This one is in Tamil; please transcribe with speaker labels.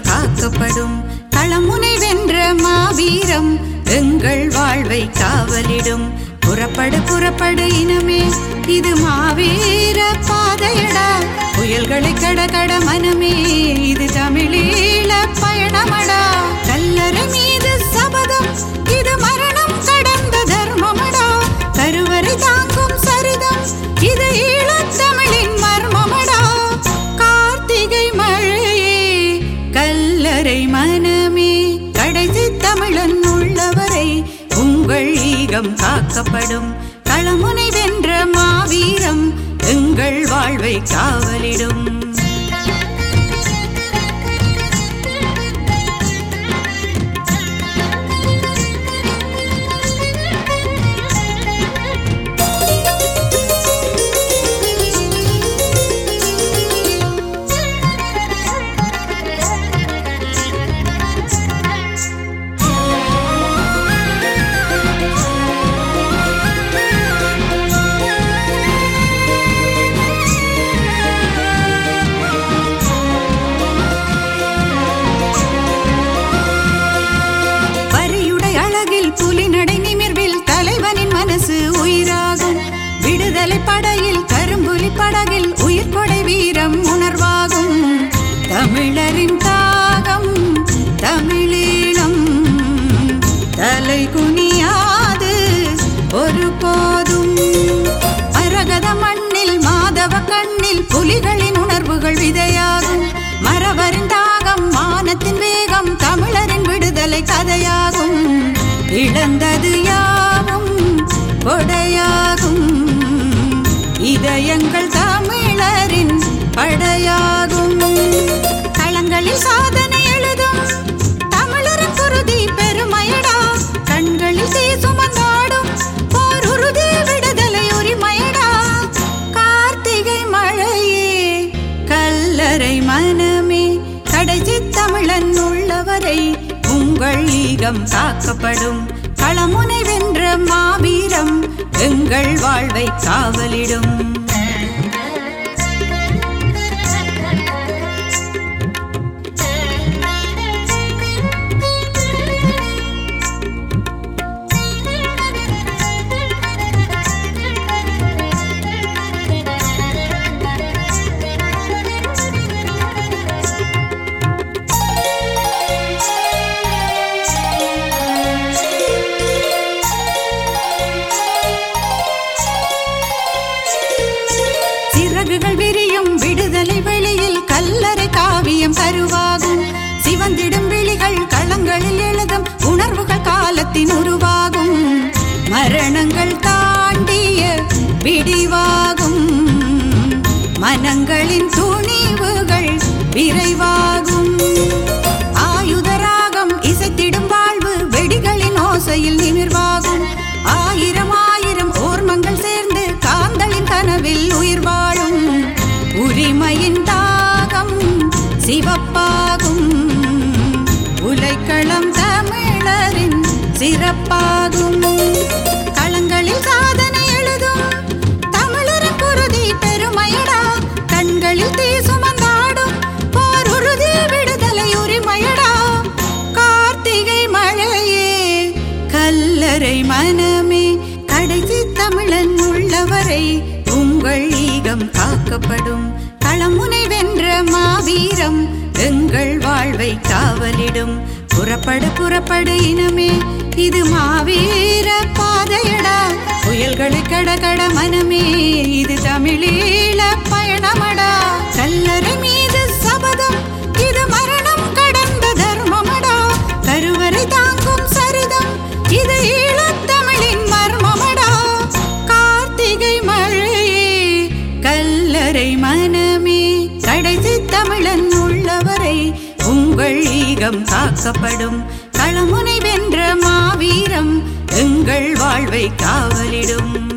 Speaker 1: காக்கப்படும் களமுனை வென்ற மாவீரம் எங்கள் வாழ்வை காவலிடும் புறப்படு புறப்படு இனமே இது மாவீர பாதையடா புயல்களை கட கட மனமே இது தமிழீழ பயணமடா கல்லறை மீது சபதம் இது மரணம் கடந்த தர்மமடா கருவறை தாங்கும் சரிதம் இது ஈழத்தமிழின் மர்மமடா கார்த்திகை மழையே கல்லறை மனமே கடைசி தமிழன் உள்ளவரை உங்கள் ஈகம் காக்கப்படும் களமுனை வென்ற மாவீரம் எங்கள் வாழ்வை காவலிடும் வரியுடை அழகில் புலிநடை நிமிர்வில் தலைவனின் மனசு உயிராகும் விடுதலை படையில் கரும்புலி படகில் உயிர்கொடை வீரம் உணர்வாகும் தமிழரின் தாகம் தமிழீழம் தலை குனியாது ஒரு போதும் மரகத மண்ணில் மாதவ கண்ணில் புலிகளின் உணர்வுகள் விதையாகும் மரவரின் தாகம் மானத்தின் வேகம் தமிழரின் விடுதலை கதையாகும் இழந்தது யாவும் கொடையாகும் இதயங்கள் தமிழரின் படையாகும் களங்களில் சாதனை எழுதும் தமிழரின் குருதி பெருமையடா கண்களில் தீ சுமந்தாடும் போர் உறுதி விடுதலை உரிமையடா கார்த்திகை மழையே கல்லறை மனமே கடைசி தமிழன் உள்ளவரை உங்கள் ஈகம் காக்கப்படும் களமுனை வென்ற மாவீரம் எங்கள் வாழ்வை காவலிடும் சிறகுகள் விரியும் விடுதலை வெளியில் கல்லறை காவியம் கருவாகும் சிவந்திடும் விழிகள் களங்களில் எழுதும் உணர்வுகள் காலத்தின் உருவாகும் மரணங்கள் தாண்டிய விடிவாகும் மனங்களின் துணிவுகள் விரைவாகும் ஆயுதராகம் இசைத்திடும் வாழ்வு வெடிகளின் ஓசையில் நிமிர்வாகும் ஆயிரம் ஆயிரம் ஓர்மங்கள் சேர்ந்து காந்தளின் கனவில் உயிர் வாழும் உரிமையின் தாகம் சிவப்பாகும் உலைக்களம் தமிழரின் சிறப்பாகும் களங்களில் சாதனை எழுதும் தமிழரின் குருதி பெருமையடா கண்களில் தீ சுமந்தாடும் போர் உறுதி விடுதலை உரிமையடா கார்த்திகை மழையே கல்லறை மனமே கடைசி தமிழன் உள்ளவரை உங்கள் ஈகம் காக்கப்படும் களமுனை வென்ற மாவீரம் எங்கள் வாழ்வை காவலிடும் புறப்படு புறப்படு இனமே இது மாவீர பாதையடா புயல்களை கட கட மனமே இது தமிழீழ பயணமடா கல்லறை மீது சபதம் இது மரணம் கடந்த தர்மமடா கருவறை தாங்கும் சரிதம் இது ஈழத்தமிழின் மர்மமடா கார்த்திகை மழையே கல்லறை மனமே கடைசி தமிழன் உள்ளவரை உங்கள் ஈகம் காக்கப்படும் களமுனை வென்ற மாவீரம் எங்கள் வாழ்வை காவலிடும்